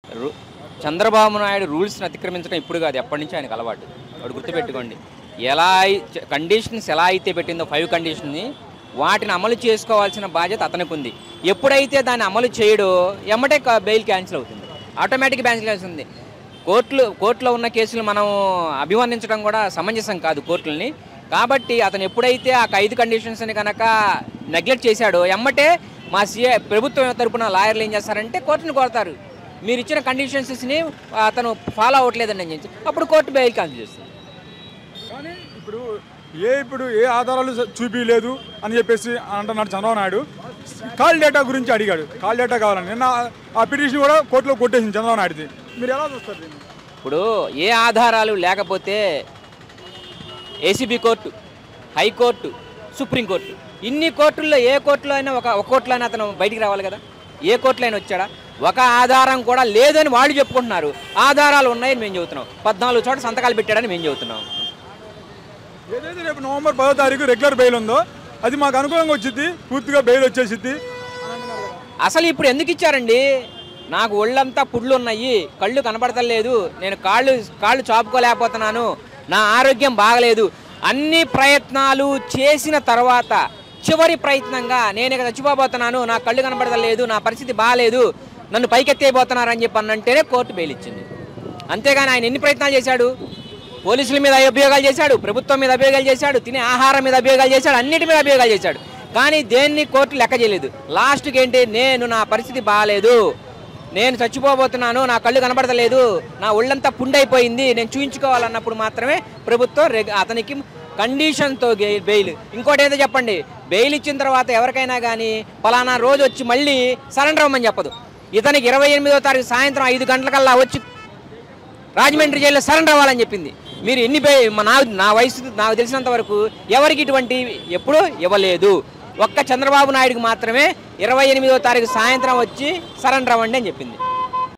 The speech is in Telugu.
రు- చంద్రబాబు నాయుడు రూల్స్ని అతిక్రమించడం ఇప్పుడు కాదు ఎప్పటి నుంచి ఆయనకు అలవాటు వాడు గుర్తుపెట్టుకోండి ఎలా కండిషన్స్ ఎలా అయితే పెట్టిందో ఫైవ్ కండిషన్ని వాటిని అమలు చేసుకోవాల్సిన బాధ్యత అతనికి ఉంది ఎప్పుడైతే దాన్ని అమలు చేయడో ఎమ్మటే క- బెయిల్ క్యాన్సిల్ అవుతుంది ఆటోమేటిక్ క్యాన్సిల్ అవుతుంది కోర్టులు కోర్టులో ఉన్న కేసులు మనం అభివర్ణించడం కూడా సమంజసం కాదు కోర్టుల్ని కాబట్టి అతను ఎప్పుడైతే ఆ ఐదు కండిషన్స్ని కనుక నెగ్లెక్ట్ చేశాడో ఎమ్మటే మా సీఏ ప్రభుత్వం తరపున లాయర్లు ఏం చేస్తారంటే కోర్టును కోరతారు మీరు ఇచ్చిన కండిషన్స్ని అతను ఫాలో అవ్వట్లేదండి అని చెప్పి అప్పుడు కోర్టు బెయిల్ క్యాన్సిల్ చేస్తుంది కానీ ఇప్పుడు ఏ ఇప్పుడు ఏ ఆధారాలు చూపించలేదు అని చెప్పేసి అంటున్నాడు చంద్రబాబు నాయుడు కాల్ డేటా గురించి అడిగాడు కాల్ డేటా కావాలని నిన్న ఆ పిటిషన్ కూడా కోర్టులో కొట్టేసింది చంద్రబాబు నాయుడుది మీరు ఎలా చూస్తారు దీన్ని ఇప్పుడు ఏ ఆధారాలు లేకపోతే ఏసీబీ కోర్టు హైకోర్టు సుప్రీంకోర్టు ఇన్ని కోర్టుల్లో ఏ కోర్టులో అయినా ఒక ఒక కోర్టులో అయినా అతను బయటికి రావాలి కదా ఏ కోర్టులో అయినా వచ్చాడా ఒక ఆధారం కూడా లేదని వాళ్ళు చెప్పుకుంటున్నారు ఆధారాలు ఉన్నాయని మేము చెబుతున్నాం పద్నాలుగు చోట్ల సంతకాలు పెట్టాడని మేము చెబుతున్నాం ఏదైతే రేపు నవంబర్ పదో తారీఖు రెగ్యులర్ బెయిల్ ఉందో అది మాకు అనుకూలంగా వచ్చింది పూర్తిగా బెయిల్ వచ్చేసిద్ది అసలు ఇప్పుడు ఎందుకు ఇచ్చారండి నాకు ఒళ్ళంతా పుళ్ళు ఉన్నాయి కళ్ళు కనబడతలేదు నేను కాళ్ళు కాళ్ళు చాపుకోలేకపోతున్నాను నా ఆరోగ్యం బాగలేదు అన్ని ప్రయత్నాలు చేసిన తర్వాత చివరి ప్రయత్నంగా నేను ఇక చచ్చిపోబోతున్నాను నా కళ్ళు కనబడతలేదు నా పరిస్థితి బాగాలేదు నన్ను పైకెత్తేయబోతున్నారని చెప్పి అన్నంటేనే కోర్టు బెయిల్ ఇచ్చింది అంతేగాని ఆయన ఎన్ని ప్రయత్నాలు చేశాడు పోలీసుల మీద అభియోగాలు చేశాడు ప్రభుత్వం మీద అభియోగాలు చేశాడు తినే ఆహారం మీద అభియోగాలు చేశాడు అన్నిటి మీద అభియోగాలు చేశాడు కానీ దేన్ని కోర్టు లెక్క చేయలేదు లాస్ట్కి ఏంటి నేను నా పరిస్థితి బాగాలేదు నేను చచ్చిపోబోతున్నాను నా కళ్ళు కనబడతలేదు నా ఒళ్ళంతా పుండైపోయింది నేను చూయించుకోవాలన్నప్పుడు మాత్రమే ప్రభుత్వం రెగ్- అతనికి కండిషన్తో గే- బెయిల్ ఇంకోటి ఏదో చెప్పండి బెయిల్ ఇచ్చిన తర్వాత ఎవరికైనా కానీ పలానా రోజు వచ్చి మళ్ళీ సరెండర్ అవ్వమని చెప్పదు ఇతనికి ఇరవై ఎనిమిదో తారీఖు సాయంత్రం ఐదు గంటలకల్లా వచ్చి రాజమండ్రి జైల్లో సరెండర్ అవ్వాలని చెప్పింది మీరు ఎన్ని బే మా- నా నా వయసు నాకు తెలిసినంత వరకు ఎవరికి ఇటువంటి ఎప్పుడూ ఇవ్వలేదు ఒక్క చంద్రబాబు నాయుడుకి మాత్రమే ఇరవై ఎనిమిదో తారీఖు సాయంత్రం వచ్చి సరెండర్ అవ్వండి అని చెప్పింది